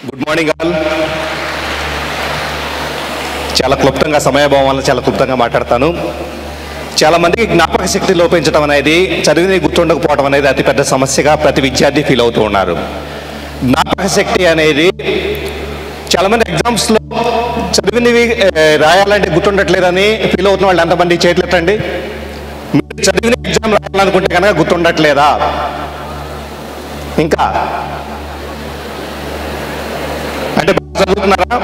good morning all చాలా క్లుప్తంగా సమయభావం వల్ల చాలా క్లుప్తంగా మాట్లాడతాను చాలా మందికి జ్ఞాపక శక్తి లోపించడం అనేది చదివిని గుర్తుండకపోవడం అనేది అతిపెద్ద సమస్యగా ప్రతి విద్యార్థి ఫీల్ అవుతూ ఉన్నారు జ్ఞాపక శక్తి అనేది చాలా మంది ఎగ్జామ్స్లో చదివినవి ఏ, రాయాలంటే గుర్తుండట్లేదని ఫీల్ అవుతున్న వాళ్ళు ఎంతమంది చేయట్లేదండి మీరు చదివిన ఎగ్జామ్ రాయాలనుకుంటే కనుక గుర్తుండట్లేదా ఇంకా అంటే బాగా చదువుతున్నారా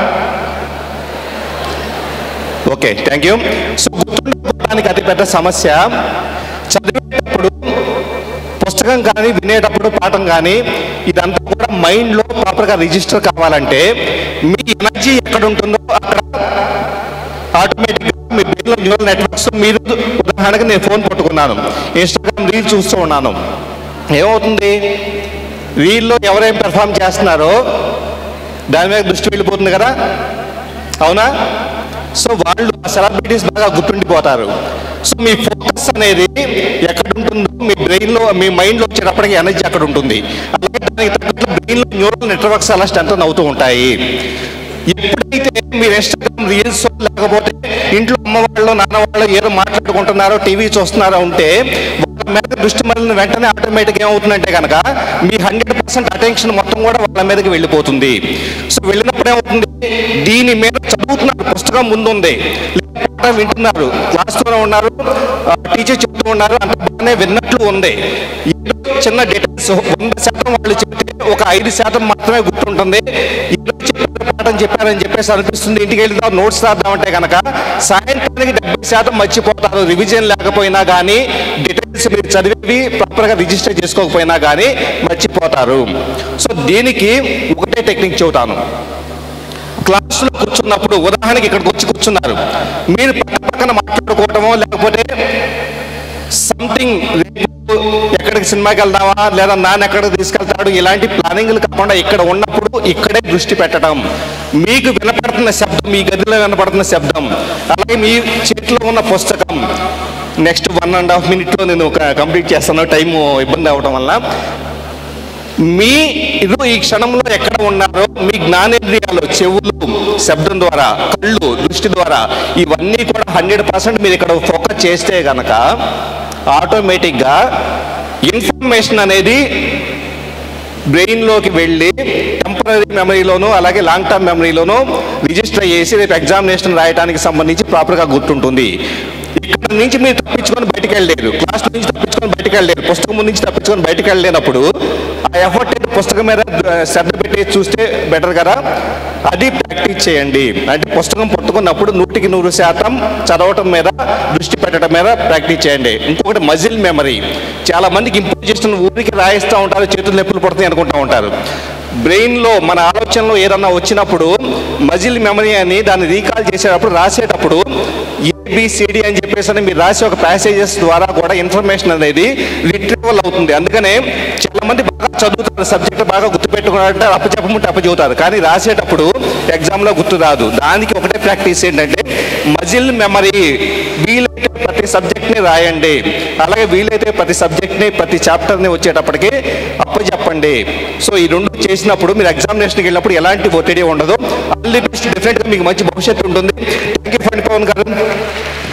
ఓకే థ్యాంక్ యూ సో గుర్తుండిపోవడానికి అతిపెద్ద సమస్య చదివేటప్పుడు పుస్తకం కానీ వినేటప్పుడు పాఠం కానీ ఇదంతా కూడా మైండ్లో ప్రాపర్గా రిజిస్టర్ కావాలంటే మీ ఎనర్జీ ఎక్కడ ఉంటుందో అక్కడ ఆటోమేటిక్గా మీ బ్రెయిన్లో న్యూరల్ నెట్వర్క్స్ మీరు ఉదాహరణకి నేను ఫోన్ పట్టుకున్నాను ఇన్స్టాగ్రామ్ రీల్ చూస్తూ ఉన్నాను ఏమవుతుంది రీల్లో ఎవరేం పెర్ఫామ్ చేస్తున్నారో దాని మీద దృష్టి వెళ్ళిపోతుంది కదా అవునా సో వాళ్ళు సెలబ్రిటీస్ బాగా గుర్తుండిపోతారు సో మీ ఫోకస్ అనేది ఎక్కడ ఉంటుందో మీ బ్రెయిన్లో మీ మైండ్లో వచ్చేటప్పటికి ఎనర్జీ అక్కడ ఉంటుంది అలాగే దానికి తగ్గట్టు బ్రెయిన్లో న్యూరల్ నెట్వర్క్స్ అలా స్ట్రెంత్ అవుతూ ఉంటాయి ఎప్పుడైతే మీరు ఇన్స్టాగ్రామ్ రీల్స్ లేకపోతే ఇంట్లో అమ్మ వాళ్ళు నాన్న వాళ్ళు ఏదో మాట్లాడుకుంటున్నారో టీవీ చూస్తున్నారో ఉంటే వాళ్ళ మీద దృష్టి మళ్ళీ వెంటనే ఆటోమేటిక్ ఏమవుతుందంటే కనుక మీ హండ్రెడ్ పర్సెంట్ అటెన్షన్ మొత్తం కూడా వాళ్ళ మీదకి వెళ్ళిపోతుంది సో వెళ్ళినప్పుడు ఏమవుతుంది దీని మీద చదువుతున్నారు పుస్తకం ముందుంది లేదా పాఠం వింటున్నారు క్లాస్లో ఉన్నారు టీచర్ చెప్తూ ఉన్నారు అంత బాగానే విన్నట్లు ఉంది ఏదో చిన్న డీటెయిల్స్ వంద శాతం వాళ్ళు చెప్తే ఒక ఐదు శాతం మాత్రమే గుర్తుంటుంది ఏదో చెప్పారు పాఠం చెప్పారని చెప్పేసి అనిపిస్తుంది ఇంటికి వెళ్తాం నోట్స్ రాద్దామంటే కనుక సాయంత్రానికి డెబ్బై శాతం మర్చిపోతారు రివిజన్ లేకపోయినా కానీ డీటెయిల్స్ మీరు చదివేవి ప్రాపర్గా రిజిస్టర్ చేసుకోకపోయినా కానీ మర్చిపోతారు సో దీనికి ఒకటే టెక్నిక్ చెబుతాను క్లాసులో కూర్చున్నప్పుడు ఉదాహరణకి ఇక్కడికి వచ్చి కూర్చున్నారు మీరు పక్క పక్కన మాట్లాడుకోవటమో లేకపోతే సంథింగ్ రేపు ఎక్కడికి సినిమాకి వెళ్దామా లేదా నాన్న ఎక్కడికి తీసుకెళ్తాడు ఇలాంటి ప్లానింగ్లు కాకుండా ఇక్కడ ఉన్నప్పుడు ఇక్కడే దృష్టి పెట్టడం మీకు వినపడుతున్న శబ్దం మీ గదిలో వినపడుతున్న శబ్దం అలాగే మీ చేతిలో ఉన్న పుస్తకం నెక్స్ట్ వన్ అండ్ హాఫ్ మినిట్లో నేను కంప్లీట్ చేస్తాను టైం ఇబ్బంది అవ్వడం వల్ల మీ ఇది ఈ క్షణంలో ఎక్కడ ఉన్నారో మీ జ్ఞానేంద్రియాలు చెవులు శబ్దం ద్వారా కళ్ళు దృష్టి ద్వారా ఇవన్నీ కూడా హండ్రెడ్ పర్సెంట్ మీరు ఇక్కడ ఫోకస్ చేస్తే గనక ఆటోమేటిక్గా ఇన్ఫర్మేషన్ అనేది బ్రెయిన్లోకి వెళ్ళి టెంపరీ మెమరీలోను అలాగే లాంగ్ టర్మ్ మెమరీలోను రిజిస్టర్ చేసి రేపు ఎగ్జామినేషన్ రాయడానికి సంబంధించి ప్రాపర్గా గుర్తుంటుంది ఇక్కడ నుంచి మీరు తప్పించుకొని బయటికి వెళ్ళలేరు క్లాస్ నుంచి తప్పించుకొని బయటికి వెళ్ళలేరు పుస్తకం ముందు నుంచి తప్పించుకొని బయటికి వెళ్ళలేనప్పుడు ఆ ఎఫర్ట్ పుస్తకం మీద ద- శ్రద్ధ పెట్టి చూస్తే బెటర్ కదా అది ప్రాక్టీస్ చేయండి అంటే పుస్తకం పట్టుకున్నప్పుడు నూటికి నూరు శాతం చదవటం మీద దృష్టి పెట్టడం మీద ప్రాక్టీస్ చేయండి ఇంకొకటి మజిల్ మెమరీ చాలా మందికి ఇంప్రూవ్ చేస్తున్న ఊరికి రాయిస్తూ ఉంటారు చేతులు నొప్పులు పడుతున్నాయి అనుకుంటూ ఉంటారు బ్రెయిన్లో మన ఆలోచనలో ఏదన్నా వచ్చినప్పుడు మజిల్ మెమరీ అని దాన్ని రీకాల్ చేసేటప్పుడు రాసేటప్పుడు ఏబిసిడి అని చెప్పేసి అని మీరు రాసే ఒక ప్యాసేజెస్ ద్వారా కూడా ఇన్ఫర్మేషన్ అనేది రిట్రీవల్ అవుతుంది అందుకనే చాలా మంది బాగా చదువుతారు సబ్జెక్ట్ బాగా గుర్తుపెట్టుకున్నారంటే అప్పచెప్పమంటే అప్పచెబుతారు కానీ రాసేటప్పుడు ఎగ్జామ్లో గుర్తు రాదు దానికి ఒకటే ప్రాక్టీస్ ఏంటంటే మజిల్ మెమరీ వీలైతే ప్రతి సబ్జెక్ట్ని రాయండి అలాగే వీలైతే ప్రతి సబ్జెక్ట్ని ప్రతి చాప్టర్ని వచ్చేటప్పటికి అప్పచెప్పండి సో ఈ రెండు చేసినప్పుడు మీరు ఎగ్జామినేషన్కి వెళ్ళినప్పుడు ఎలాంటి ఒత్తిడి ఉండదు ఆల్ ది బెస్ట్ డెఫినెట్గా మీకు మంచి భవిష్యత్తు ఉంటుంది థ్యాంక్ యూ ఫండ్ పవన్ గారు